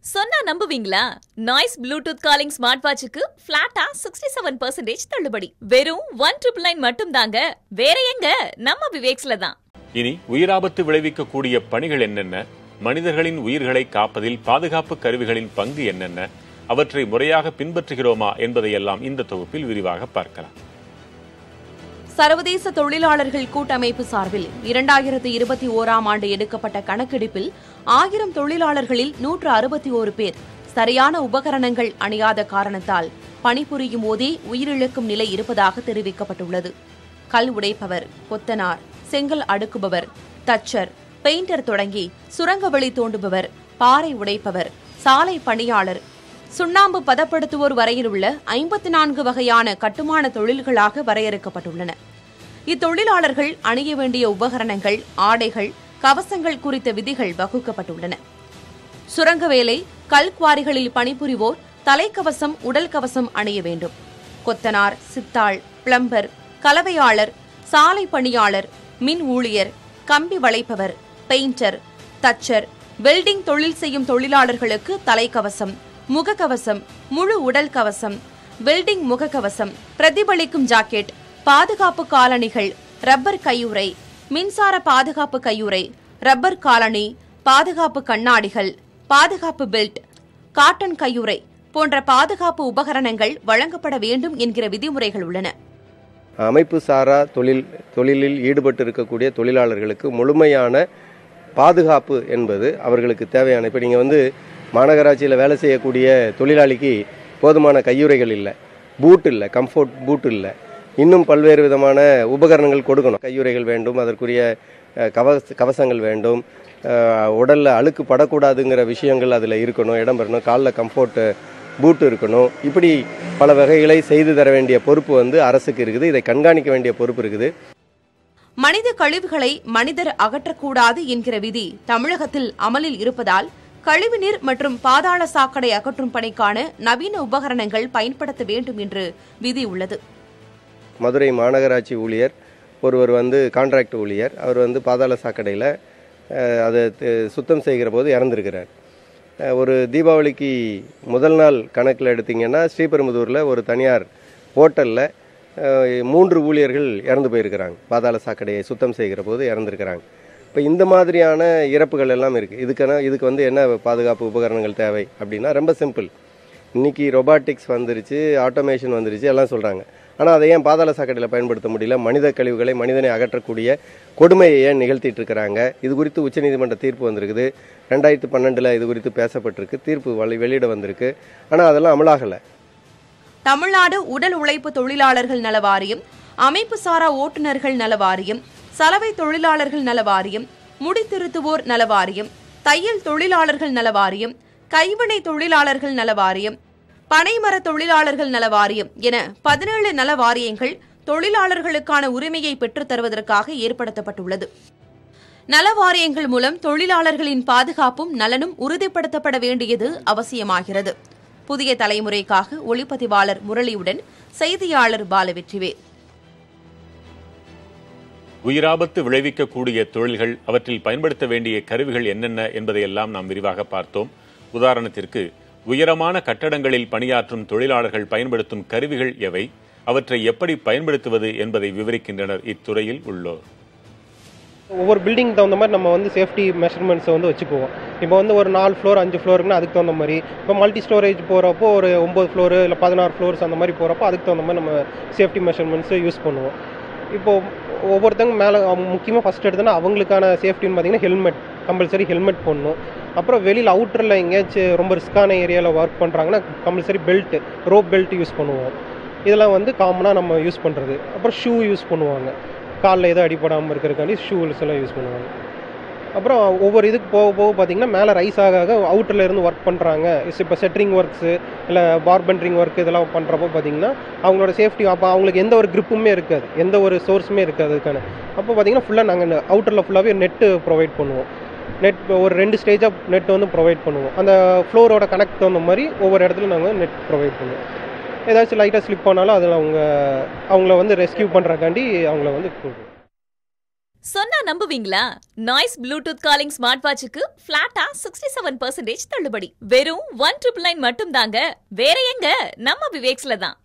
சொன்னா நம்புவீங்களா noise Bluetooth calling smart வாட்சுக்கு பிளாட்டா சிக்ஸ்டி செவன் பர்சன்டேஜ் தள்ளுபடி வெறும் ஒன் ட்ரிபிள் நைன் மட்டும் தாங்க வேற எங்க நம்ம விவேக்ஸ்ல தான் இனி உயிராபத்து விளைவிக்கக்கூடிய பணிகள் என்னென்ன மனிதர்களின் உயிர்களை காப்பதில் பாதுகாப்பு கருவிகளின் பங்கு என்னென்ன அவற்றை முறையாக பின்பற்றுகிறோமா என்பதையெல்லாம் இந்த தொகுப்பில் விரிவாக பார்க்கலாம் சர்வதேச தொழிலாளர்கள் கூட்டமைப்பு சார்பில் இரண்டாயிரத்து இருபத்தி ஓராம் ஆண்டு எடுக்கப்பட்ட கணக்கெடுப்பில் ஆயிரம் தொழிலாளர்களில் நூற்று அறுபத்தி ஓரு பேர் சரியான உபகரணங்கள் அணியாத காரணத்தால் பணிபுரியும் போதே உயிரிழக்கும் நிலை இருப்பதாக தெரிவிக்கப்பட்டுள்ளது கல் உடைப்பவர் கொத்தனார் செங்கல் அடுக்குபவர் தச்சர் பெயிண்டர் தொடங்கி சுரங்கவெளி தோண்டுபவர் பாறை உடைப்பவர் சாலை பணியாளர் சுண்ணாம்பு பதப்படுத்துவோர் வரையிலுள்ள ஐம்பத்தி நான்கு வகையான கட்டுமான தொழில்களாக வரையறுக்கப்பட்டுள்ளன இத்தொழிலாளர்கள் அணிய வேண்டிய உபகரணங்கள் ஆடைகள் கவசங்கள் குறித்த விதிகள் வகுக்கப்பட்டுள்ளன சுரங்க வேலை கல்குவாரிகளில் பணிபுரிவோர் தலைக்கவசம் உடல் கவசம் அணிய வேண்டும் கொத்தனார் சித்தாள் பிளம்பர் கலவையாளர் சாலை பணியாளர் மின் ஊழியர் கம்பி வளைப்பவர் பெயிண்டர் தச்சர் வெல்டிங் தொழில் செய்யும் தொழிலாளர்களுக்கு தலைக்கவசம் முகக்கவசம் முழு உடல் கவசம் வெல்டிங் முகக்கவசம் பிரதிபலிக்கும் ஜாக்கெட் பாதுகாப்பு காலணிகள் ரப்பர் கையுறை மின்சார பாதுகாப்பு கையுறை ரப்பர் காலணி பாதுகாப்பு கண்ணாடிகள் பாதுகாப்பு பெல்ட் காட்டன் கையுறை போன்ற பாதுகாப்பு உபகரணங்கள் வழங்கப்பட வேண்டும் என்கிற விதிமுறைகள் உள்ளன அமைப்பு சாரா தொழில் தொழிலில் ஈடுபட்டு இருக்கக்கூடிய தொழிலாளர்களுக்கு முழுமையான பாதுகாப்பு என்பது அவர்களுக்கு தேவையான இப்போ நீங்கள் வந்து மாநகராட்சியில் வேலை செய்யக்கூடிய தொழிலாளிக்கு போதுமான கையுறைகள் இல்லை பூட் இல்லை கம்ஃபோர்ட் பூட் இல்லை இன்னும் பல்வேறு விதமான உபகரணங்கள் கொடுக்கணும் கையுறைகள் வேண்டும் அதற்குரிய அஹ், கவச கவசங்கள் வேண்டும் உடலில் அழுக்கு படக்கூடாதுங்கிற விஷயங்கள் அதில் இருக்கணும் இடம் பெறணும் காலில் கம்ஃபோர்ட்டு பூட்டு இருக்கணும் இப்படி பல வகைகளை செய்து தர வேண்டிய பொறுப்பு வந்து அரசுக்கு இருக்குது இதை கண்காணிக்க வேண்டிய பொறுப்பு இருக்குது மனித கழிவுகளை மனிதர் அகற்றக்கூடாது என்கிற விதி தமிழகத்தில் அமலில் இருப்பதால் கழிவுநீர் மற்றும் பாதாள சாக்கடை அகற்றும் பணிக்கான நவீன உபகரணங்கள் பயன்படுத்த வேண்டும் என்று விதி உள்ளது மதுரை மாநகராட்சி ஊழியர் ஒருவர் வந்து கான்ட்ராக்ட் ஊழியர் அவர் வந்து பாதாள சாக்கடையில் அஹ், அதை து- சுத்தம் செய்கிற போது இறந்துருக்கிறார் அஹ், ஒரு தீபாவளிக்கு முதல் நாள் கணக்கில் எடுத்தீங்கன்னா ஸ்ரீபெரும்புதூரில் ஒரு தனியார் ஹோட்டலில் மூன்று ஊழியர்கள் இறந்து போயிருக்கிறாங்க பாதாள சாக்கடையை சுத்தம் செய்கிற போது இறந்துருக்கிறாங்க இப்போ இந்த மாதிரியான இறப்புகள் எல்லாம் இருக்குது இதுக்கான இதுக்கு வந்து என்ன பாதுகாப்பு உபகரணங்கள் தேவை அப்படின்னா ரொம்ப சிம்பிள் இன்னைக்கு ரொபாட்டிக்ஸ் வந்துருச்சு ஆட்டோமேஷன் வந்துருச்சு எல்லாம் சொல்கிறாங்க ஆனால் அதை ஏன் பாதாள சாக்கடையில் பயன்படுத்த முடியல மனித கழிவுகளை மனிதனை அகற்றக்கூடிய கொடுமையை ஏன் நிகழ்த்திட்டு இருக்கிறாங்க இது குறித்து உச்சநீதிமன்ற தீர்ப்பு வந்திருக்குது ரெண்டாயிரத்து பன்னெண்டில் இது குறித்து பேசப்பட்டிருக்கு தீர்ப்பு வழி வெளியிட வந்திருக்கு ஆனால் அதெல்லாம் அமலாகலை தமிழ்நாடு உடல் உழைப்பு தொழிலாளர்கள் நல வாரியம் அமைப்பு சாரா ஓட்டுநர்கள் நல வாரியம் சலவை தொழிலாளர்கள் நல வாரியம் முடித்திருத்துவோர் நல வாரியம் தையல் தொழிலாளர்கள் நல வாரியம் கைவினை தொழிலாளர்கள் நல வாரியம் பனைமர தொழிலாளர்கள் நல வாரியம் என பதினேழு நல வாரியங்கள் தொழிலாளர்களுக்கான உரிமையை பெற்றுத் தருவதற்காக ஏற்படுத்தப்பட்டுள்ளது நல வாரியங்கள் மூலம் தொழிலாளர்களின் பாதுகாப்பும் நலனும் உறுதிப்படுத்தப்பட வேண்டியது அவசியமாகிறது புதிய தலைமுறைக்காக ஒளிப்பதிவாளர் முரளியுடன் செய்தியாளர் பாலவெற்றிவேல் உயிராபத்து விளைவிக்கக்கூடிய தொழில்கள் அவற்றில் பயன்படுத்த வேண்டிய கருவிகள் என்னென்ன என்பதையெல்லாம் நாம் விரிவாக பார்த்தோம் உதாரணத்திற்கு உயரமான கட்டடங்களில் பணியாற்றும் தொழிலாளர்கள் பயன்படுத்தும் கருவிகள் எவை அவற்றை எப்படி பயன்படுத்துவது என்பதை விவரிக்கின்றனர் இத்துறையில் உள்ளோர் ஒவ்வொரு பில்டிங் தகுந்த மாதிரி நம்ம வந்து சேஃப்டி மெஷர்மெண்ட்ஸை வந்து வச்சுக்குவோம் இப்போ வந்து ஒரு நாலு ஃப்ளோர் அஞ்சு ஃப்ளோருக்குன்னா அதுக்கு தகுந்த மாதிரி இப்போ மல்டி ஸ்டோரேஜ் போகிறப்போ ஒரு ஒம்பது ஃப்ளோரு இல்லை பதினாறு ஃப்ளோர்ஸ் அந்த மாதிரி போகிறப்போ அதுக்கு தகுந்த மாதிரி நம்ம சேஃப்டி மெஷர்மெண்ட்ஸை யூஸ் பண்ணுவோம் இப்போது ஒவ்வொருத்தங்க மேலே முக்கியமாக ஃபஸ்ட் எடுத்தோன்னா அவங்களுக்கான சேஃப்டின்னு பார்த்தீங்கன்னா ஹெல்மெட் கம்பல்சரி ஹெல்மெட் போடணும் அப்புறம் வெளியில் அவுட்டரில் எங்கேயாச்சும் ரொம்ப ரிஸ்க்கான ஏரியாவில் ஒர்க் பண்ணுறாங்கன்னா compulsory belt rope belt use பண்ணுவோம் இதெல்லாம் வந்து காமனாக நம்ம யூஸ் பண்ணுறது அப்புறம் ஷூ யூஸ் பண்ணுவாங்க காலில் எதுவும் அடிபடாமல் இருக்கிறதுக்காண்டி ஷூஸ் எல்லாம் யூஸ் பண்ணுவாங்க அப்புறம் ஒவ்வொரு இதுக்கு போக போக பார்த்தீங்கன்னா மேலே ரைஸ் ஆக ஆக அவுட்டரில் இருந்து ஒர்க் பண்ணுறாங்க இப்போ செட்ரிங் ஒர்க்ஸு இல்லை பார்பெண்டரிங் ஒர்க் இதெல்லாம் பண்ணுறப்போ பார்த்தீங்கன்னா அவங்களோட சேஃப்டி அப்போ அவங்களுக்கு எந்த ஒரு gripுமே இருக்காது எந்த ஒரு சோர்ஸுமே இருக்காது அதுக்கான அப்போ பார்த்தீங்கன்னா ஃபுல்லாக நாங்கள் அவுட்டரில் ஃபுல்லாகவே நெட்டு ப்ரொவைட் பண்ணுவோம் நெட் ஒரு ரெண்டு ஸ்டேஜாக நெட் வந்து ப்ரொவைட் பண்ணுவோம் அந்த ஃப்ளோரோட கனெக்ட் தகுந்த மாதிரி ஒவ்வொரு இடத்துல நாங்கள் நெட் ப்ரொவைட் பண்ணுவோம் ஏதாச்சும் லைட்டாக ஸ்லிப் ஆனாலும் அதில் அவங்க அவங்கள வந்து ரெஸ்கியூ பண்ணுறக்காண்டி அவங்கள வந்து கூப்பிடுவோம் சொன்னா நம்புவீங்களா நாய்ஸ் ப்ளூடூத் காலிங் ஸ்மார்ட் வாட்சுக்கு பிளாட்டா சிக்ஸ்டி செவன் பர்சன்டேஜ் தள்ளுபடி வெறும் ஒன் ட்ரிபிள் நைன் மட்டும் தாங்க வேற எங்க நம்ம விவேக்ஸ்ல தான்